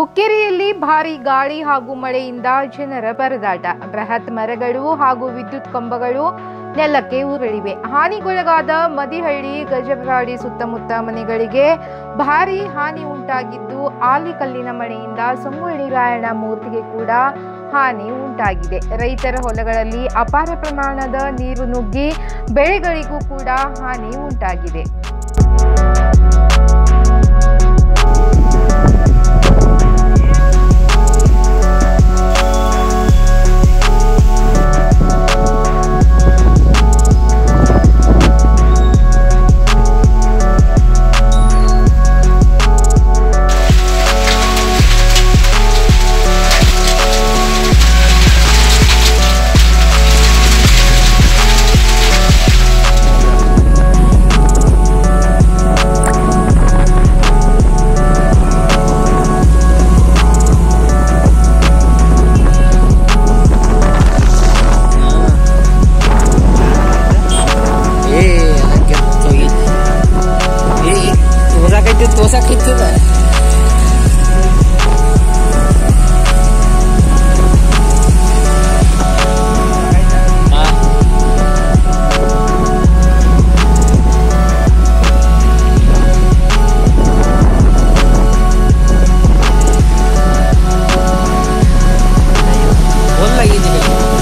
ಹುಕ್ಕೇರಿಯಲ್ಲಿ ಭಾರಿ ಗಾಳಿ ಹಾಗೂ ಮಳೆಯಿಂದ ಜನರ ಪರದಾಟ ಬೃಹತ್ ಮರಗಳು ಹಾಗೂ ವಿದ್ಯುತ್ ಕಂಬಗಳು ನೆಲಕ್ಕೆ ಉರುಳಿವೆ ಹಾನಿಗೊಳಗಾದ ಮದಿಹಳ್ಳಿ ಗಜಬರಾಡಿ ಸುತ್ತಮುತ್ತ ಮನೆಗಳಿಗೆ ಭಾರಿ ಹಾನಿ ಉಂಟಾಗಿದ್ದು ಆಲಿಕಲ್ಲಿನ ಮಳೆಯಿಂದ ಸಂಗೊಳ್ಳಿ ರಾಯಣ್ಣ ಮೂರ್ತಿಗೆ ಕೂಡ ಹಾನಿ ಉಂಟಾಗಿದೆ ರೈತರ ಹೊಲಗಳಲ್ಲಿ ಅಪಾರ ಪ್ರಮಾಣದ ನೀರು ನುಗ್ಗಿ ಬೆಳೆಗಳಿಗೂ ಕೂಡ ಹಾನಿ ಉಂಟಾಗಿದೆ ಏ ಅದಕ್ಕೆ ಹೋಗಿ ಏ ತೋರ್ಸಾಕೈತಿ ತೋರ್ಸಾಕೈತದ ಒಲ್ಲಾಗಿದ್ದೀನಿ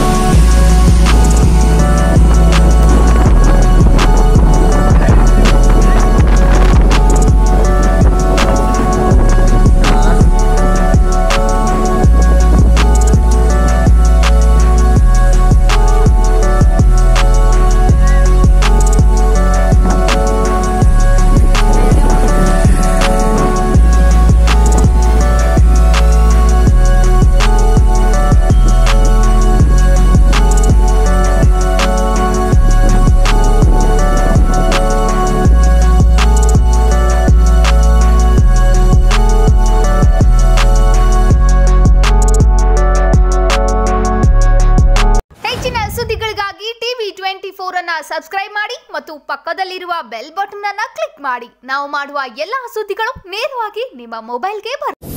ಹೆಚ್ಚಿನ ಸುದ್ದಿಗಳಿಗಾಗಿ ಟಿವಿ ಟ್ವೆಂಟಿ ಫೋರ್ ಅನ್ನ ಸಬ್ಸ್ಕ್ರೈಬ್ ಮಾಡಿ ಮತ್ತು ಪಕ್ಕದಲ್ಲಿರುವ ಬೆಲ್ ಬಟನ್ ಅನ್ನ ಕ್ಲಿಕ್ ಮಾಡಿ ನಾವು ಮಾಡುವ ಎಲ್ಲಾ ಸುದ್ದಿಗಳು ನೇರವಾಗಿ ನಿಮ್ಮ ಮೊಬೈಲ್ಗೆ ಬರುತ್ತೆ